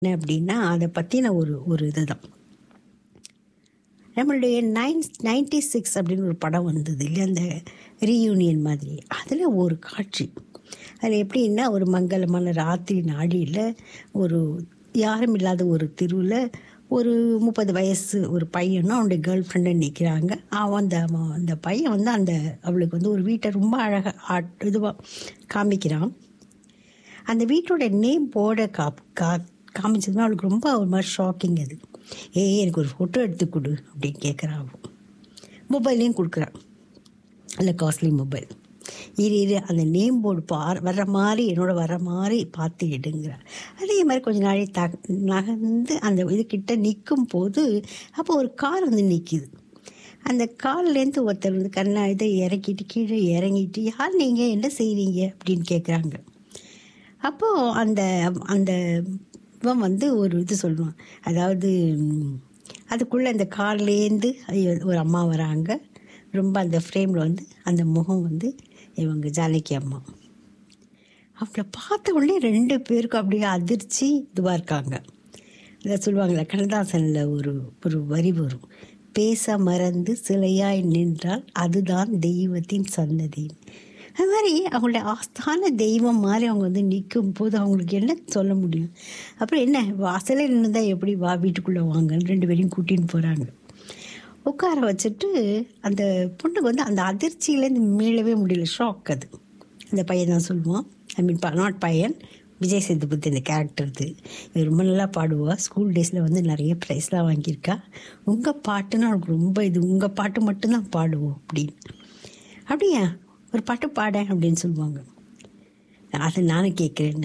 என்ன அப்படின்னா அதை பற்றின ஒரு ஒரு இதுதான் நம்மளுடைய நைன் நைன்டி சிக்ஸ் அப்படின்னு ஒரு படம் வந்தது இல்லையா அந்த ரீயூனியன் மாதிரி அதில் ஒரு காட்சி அதில் எப்படின்னா ஒரு மங்களமான ராத்திரி நாடியில் ஒரு யாரும் இல்லாத ஒரு தெருவில் ஒரு முப்பது வயசு ஒரு பையனும் அவனுடைய கேர்ள் ஃப்ரெண்டும் நிற்கிறாங்க அவன் அந்த அவன் அந்த பையன் வந்து அந்த அவளுக்கு வந்து ஒரு வீட்டை ரொம்ப அழகாக ஆட் இதுவாக காமிக்கிறான் அந்த வீட்டோட நேம் போர்டை கா கா காமிச்சதுமே அவளுக்கு ரொம்ப ஒரு மாதிரி ஷாக்கிங் அது ஏய் எனக்கு ஒரு ஃபோட்டோ எடுத்து கொடு அப்படின்னு கேட்குறான் அவன் மொபைலையும் கொடுக்குறான் நல்ல காஸ்ட்லி மொபைல் இரு இரு அந்த நேம் போர்டு பா வர்ற மாதிரி என்னோட வர்ற மாதிரி பார்த்து எடுங்கிற அதே மாதிரி கொஞ்ச நாளே த நகர்ந்து அந்த இதுக்கிட்ட நிற்கும் போது அப்போ ஒரு கார் வந்து நிற்கிது அந்த கார்லேருந்து ஒருத்தர் வந்து கண்ணா இதை இறக்கிட்டு கீழே இறங்கிட்டு யார் நீங்கள் என்ன செய்கிறீங்க அப்படின்னு கேட்குறாங்க அப்போது அந்த அந்த இவன் வந்து ஒரு இது சொல்லுவான் அதாவது ம், அதுக்குள்ளே அந்த கார்லேருந்து ஒரு அம்மா வராங்க ரொம்ப அந்த ஃப்ரேமில் வந்து அந்த முகம் வந்து இவங்க ஜானகி அம்மா அவளை பார்த்த உடனே ரெண்டு பேருக்கும் அப்படியே அதிர்ச்சி இதுவாக இருக்காங்க இதை சொல்லுவாங்களே கண்ணதாசனில் ஒரு ஒரு வரி வரும் பேச மறந்து சிலையாய் நின்றால் அதுதான் தெய்வத்தின் சன்னதி அது மாதிரி அவங்களுடைய ஆஸ்தான தெய்வம் மாதிரி அவங்க வந்து நிற்கும் போது அவங்களுக்கு என்ன சொல்ல முடியும் அப்புறம் என்ன வாசலே நின்று எப்படி வா வீட்டுக்குள்ளே வாங்கன்னு ரெண்டு பேரையும் கூட்டின்னு போகிறாங்க உட்கார வச்சுட்டு அந்த பொண்ணுக்கு வந்து அந்த அதிர்ச்சியிலேருந்து மீளவே முடியல ஷாக் அது அந்த பையன் தான் சொல்லுவான் ஐ மீன் நாட் பையன் விஜய் சேதுபதி இந்த கேரக்டர் இது இவ ரொம்ப நல்லா பாடுவா ஸ்கூல் டேஸில் வந்து நிறைய ப்ரைஸ்லாம் வாங்கியிருக்கா உங்கள் பாட்டுன்னு அவளுக்கு ரொம்ப இது உங்கள் பாட்டு மட்டும்தான் பாடுவோம் அப்படின்னு அப்படியா ஒரு பாட்டு பாடேன் அப்படின்னு சொல்லுவாங்க அதை நானும் கேட்குறேன்னு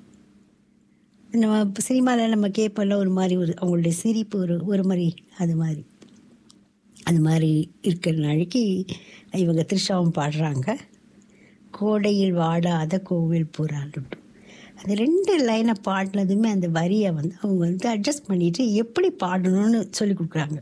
நம்ம சினிமாவில் நம்ம கேட்போம்ல ஒரு மாதிரி ஒரு அவங்களுடைய சிரிப்பு ஒரு ஒரு மாதிரி அது மாதிரி அது மாதிரி இருக்கிற நாளைக்கு இவங்க த்ரிஷாவும் பாடுறாங்க கோடையில் வாடாத கோவில் புறான்னு அந்த ரெண்டு லைனை பாடினதுமே அந்த வரியை வந்து அவங்க வந்து அட்ஜஸ்ட் பண்ணிட்டு எப்படி பாடணும்னு சொல்லி கொடுக்குறாங்க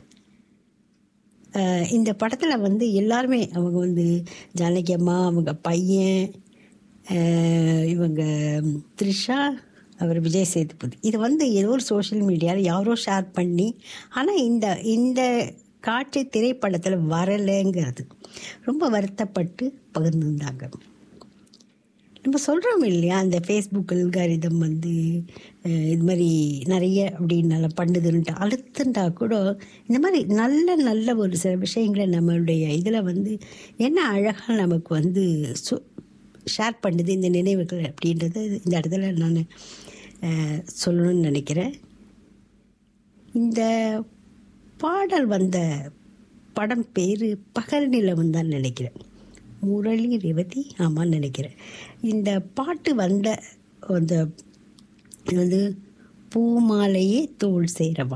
அஹ் இந்த படத்தில் வந்து எல்லாருமே அவங்க வந்து ஜானகி அம்மா அவங்க பையன் அஹ் இவங்க த்ரிஷா அவர் விஜய் சேதுபதி இது வந்து ஏதோ ஒரு சோஷியல் மீடியாவில் யாரோ ஷேர் பண்ணி ஆனால் இந்த இந்த காட்சி திரைப்படத்தில் வரலைங்கிறது ரொம்ப வருத்தப்பட்டு பகிர்ந்துருந்தாங்க நம்ம சொல்கிறோம் இல்லையா அந்த ஃபேஸ்புக் அல்காரிதம் வந்து அஹ், இது மாதிரி நிறைய அப்படின்னு நல்லா பண்ணுதுன்ட்டு அழுத்துண்டா கூட இந்த மாதிரி நல்ல நல்ல ஒரு சில விஷயங்களை நம்மளுடைய இதில் வந்து என்ன அழகாக நமக்கு வந்து சு ஷேர் பண்ணுது இந்த நினைவுகள் அப்படின்றது இந்த இடத்துல நான் அஹ், சொல்லணும்னு நினைக்கிறேன் இந்த பாடல் வந்த படம் பேர் பகல் நிலவன் தான் நினைக்கிறேன் முரளி ரேவதி ஆமான்னு நினைக்கிறேன் இந்த பாட்டு வந்த அந்த இது வந்து பூமாலையே தோல் சேரவா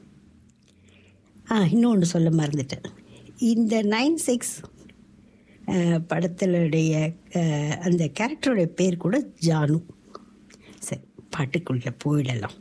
ஆ இன்னொன்று சொல்ல மறந்துட்டேன் இந்த நைன் சிக்ஸ் படத்தினுடைய அஹ், அந்த கேரக்டருடைய பேர் கூட ஜானு சரி பாட்டுக்குள்ளே போயிடலாம்